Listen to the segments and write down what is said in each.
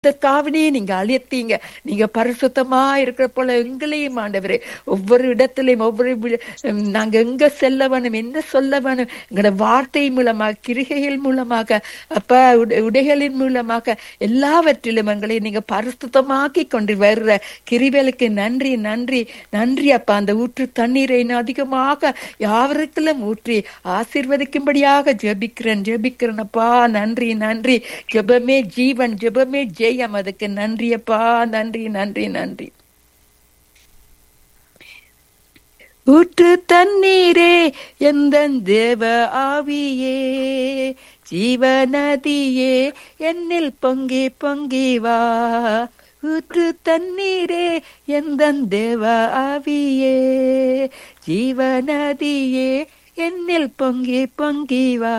காவடியை நீங்க அழித்தீங்க நீங்க பரிசுத்தமா இருக்கிற போல எங்களையும் ஆண்டவரே ஒவ்வொரு இடத்திலையும் ஒவ்வொரு வி- உம், நாங்க எங்க செல்ல வேணும் என்ன சொல்ல வேணும் எங்களோட வார்த்தை மூலமாக கிரிகைகள் மூலமாக அப்ப உட- உடைகளின் மூலமாக எல்லாவற்றிலும் எங்களை நீங்க பரிசுத்தமாக்கி கொண்டு வர்ற கிரிகளுக்கு நன்றி நன்றி நன்றி அப்பா அந்த ஊற்று தண்ணீரை இன்னும் அதிகமாக யாவருக்கெல்லாம் ஊற்றி ஆசீர்வதிக்கும்படியாக ஜெபிக்கிறேன் ஜெபிக்கிறேன் அப்பா நன்றி நன்றி ஜெபமே ஜீவன் ஜெபமே ஜெயம் அதுக்கு நன்றி அப்பா நன்றி நன்றி நன்றி ஊற்று தண்ணீரே எந்த தேவ ஆவியே ஜீவநதியே என்னில் பொங்கி பொங்கி வா ஊற்று தண்ணீரே எந்த தேவ ஆவியே ஜீவநதியே என்னில் பொங்கி பொங்கி வா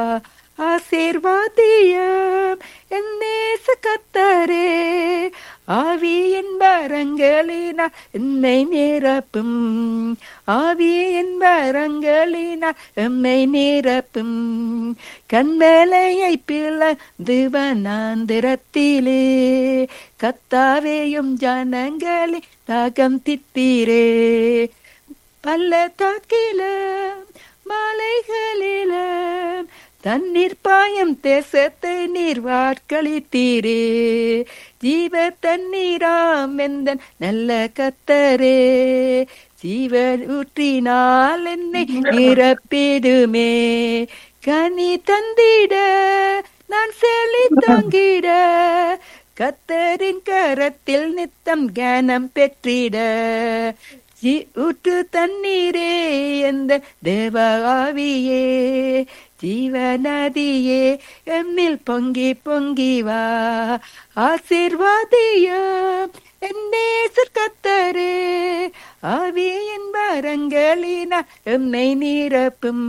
ஆசீர்வாதியம் என்னேச கத்தரே ஆவி என்பரங்களினால் என்னை நிரப்பும் ஆவி என்பரங்களினால் எம்மை நிரப்பும் கண்மலையை பிளந்து வனாந்திரத்திலே கத்தாவேயும் ஜனங்களே தாகம் தித்தீரே பள்ளத்தாக்கிலும் மலைகளிலும் தண்ணீர் பாயம் தேசத்தை நீர் வாட்களித்தீரே ஜீவ தண்ணீராம் எந்த நல்ல கத்தரே ஜீவன் ஊற்றினால் என்னை நிரப்பிடுமே கனி தந்திட நான் செழி தங்கிட கத்தரின் கரத்தில் நித்தம் கனம் பெற்றிட ஜி- ஊற்று தண்ணீரே எந்த தேவாவியே ஜீவநதியே எம்மில் பொங்கி பொங்கி வா ஆசீர்வாதியம் என்னேசர் கத்தரே ஆவியின் வரங்களினா எம்மை நிரப்பும்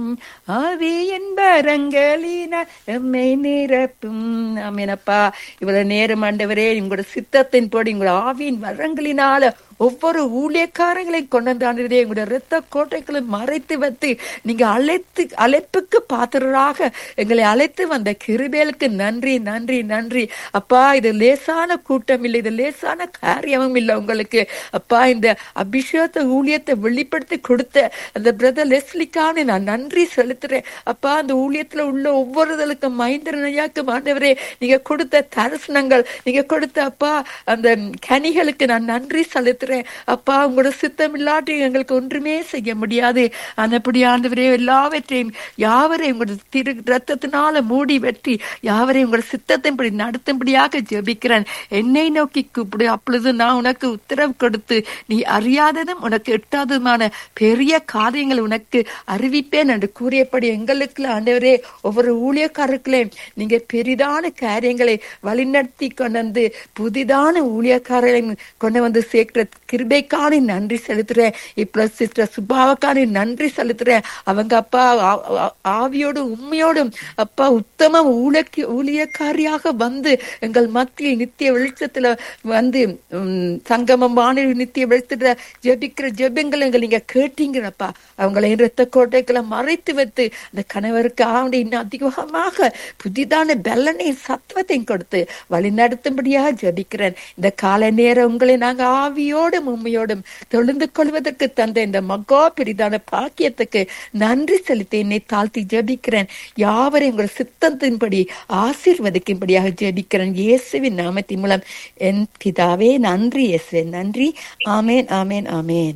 ஆவியின் வரங்களினா எம்மை நிரப்பும் ஆமீனப்பா இவ்வளவு நேரம் ஆண்டவரே உங்களோட சித்தத்தின் போடி உங்களோட ஆவியின் வரங்களினால ஒவ்வொரு ஊழியக்காரங்களையும் கொண்டு வந்து ஆண்டவரே உங்களோட இரத்த கோட்டைகளை மறைத்து வைத்து நீங்க அழைத்து அழைப்புக்கு பாத்திரராக எங்களை அழைத்து வந்த கிருபேலுக்கு நன்றி நன்றி நன்றி அப்பா இது லேசான கூட்டம் இல்லை இது லேசான காரியமும் இல்லை உங்களுக்கு அப்பா இந்த அபிஷேகத்தை ஊழியத்தை வெளிப்படுத்தி கொடுத்த அந்த பிரதர் லெஸ்லிக்கான நான் நன்றி செலுத்துறேன் அப்பா அந்த ஊழியத்துல உள்ள ஒவ்வொருதலுக்கும் மைந்தரனையாக்கும் ஆண்டவரே நீங்க கொடுத்த தரிசனங்கள் நீங்க கொடுத்த அப்பா அந்த கனிகளுக்கு நான் நன்றி செலுத்துறேன் அப்பா உங்களோட சித்தம் இல்லாட்டி எங்களுக்கு ஒன்றுமே செய்ய முடியாது அந்தபடி ஆண்டவரே எல்லாவற்றையும் யாவரையும் உங்களோட திரு ரத்தத்தினால மூடி வெட்டி யாவரையும் உங்களோட சித்தத்தின்படி நடத்தும்படியாக ஜெபிக்கிறேன் என்னை நோக்கி கூப்பிடு அப்பொழுது நான் உனக்கு உத்தரவு கொடுத்து நீ அறியாததும் உனக்கு எட்டாததுமான பெரிய காரியங்கள் உனக்கு அறிவிப்பேன் என்று கூறியபடி எங்களுக்கு ஆண்டவரே ஒவ்வொரு ஊழியக்காரர்களையும் நீங்க பெரிதான காரியங்களை வழிநடத்தி கொண்டு வந்து புதிதான ஊழியக்காரர்களை கொண்டு வந்து சேர்க்கிற கிருபைக்கான நன்றி செலுத்துறேன் இப்ப சிஸ்டர் சுபாவுக்கான நன்றி செலுத்துறேன் அவங்க அப்பா ஆ- ஆ- ஆவியோடும் உண்மையோடும் அப்பா உத்தம ஊழிய ஊழியக்காரியாக வந்து எங்கள் மத்தியில் நித்திய வெளிச்சத்துல வந்து உம், சங்கமம் வானிலை நித்திய வெளிச்சத்துல ஜெபிக்கிற ஜெபங்களை எங்களை நீங்க கேட்டீங்கப்பா அவங்களை இரத்த கோட்டைகளை மறைத்து வைத்து அந்த கணவருக்கு ஆண்டு இன்னும் அதிகமாக புதிதான பலனையும் சத்துவத்தையும் கொடுத்து வழி நடத்தும்படியாக ஜெபிக்கிறேன் இந்த கால நேரம் உங்களை நாங்க ஆவியோடும் உண்மையோடும் தொழுந்து கொள்வதற்கு தந்த இந்த மகா பெரிதான பாக்கியத்துக்கு நன்றி செலுத்தி என்னை தாழ்த்தி ஜெபிக்கிறேன் யாவரையும் உங்கள் சித்தத்தின்படி ஆசீர்வதிக்கும்படியாக ஜெபிக்கிறேன் இயேசுவின் நாமத்தின் மூலம் என் பிதாவே நன்றி இயேசுவே நன்றி ஆமேன் ஆமேன் ஆமேன்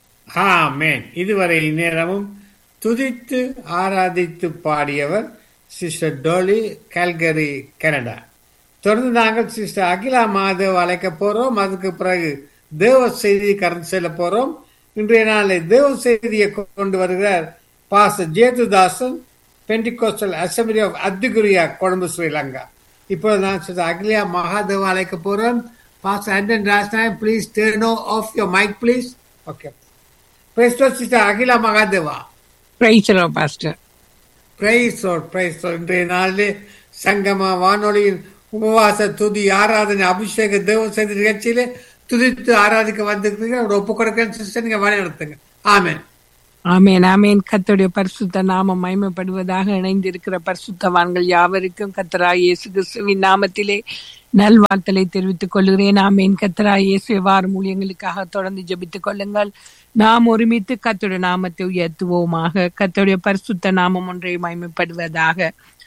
ஆமென் இதுவரை நேரமும் துதித்து ஆராதித்து பாடியவர் சிஸ்டர் டோலி கல்கரி கனடா தொடர்ந்து நாங்கள் சிஸ்டர் அகிலா மாதவ் அழைக்க போறோம் அதுக்கு பிறகு தேவ செய்தி கடந்து செல்ல போறோம் இன்றைய நாளில் தேவ செய்தியை கொண்டு வருகிறார் பாச Jethudasan Pentecostal assembly of Athurugiriya Colombo Sri Lanka இப்போது நான் சிஸ்டர் அகிலா மகாதேவ் அழைக்க போறோம் பாச Anton Rajnayak please turn off your mic please okay Praise sister Akila Mahadeva praise pastor praise praise இன்றைய நாளிலே சங்கம வானொலியின் உபவாச துதி ஆராதனை அபிஷேக தேவ செய்தி நிகழ்ச்சியிலே துதித்து ஆராதிக்க வந்திருக்கீங்க ஒரு ஒப்பு கொடுக்க சிஸ்டர் நீங்க வழி நடத்துங்க ஆமென் ஆமேன் ஆமேன் கர்த்தருடைய பரிசுத்த நாமம் மகிமைப்படுவதாக இணைந்திருக்கிற பரிசுத்தவான்கள் யாவருக்கும் கத்தராய் இயேசு கிறிஸ்துவின் நாமத்திலே நல்வாழ்த்தலை தெரிவித்துக் கொள்கிறேன் ஆமேன் கத்தராய் இயேசு வாரம் ஊழியங்களுக்காக தொடர்ந்து ஜெபித்துக் கொள்ளுங்கள் நாம் ஒருமித்து கத்தருடைய நாமத்தை உயர்த்துவோமாக கத்தருடைய பரிசுத்த நாமம் ஒன்றை மகிமைப்படுவதாக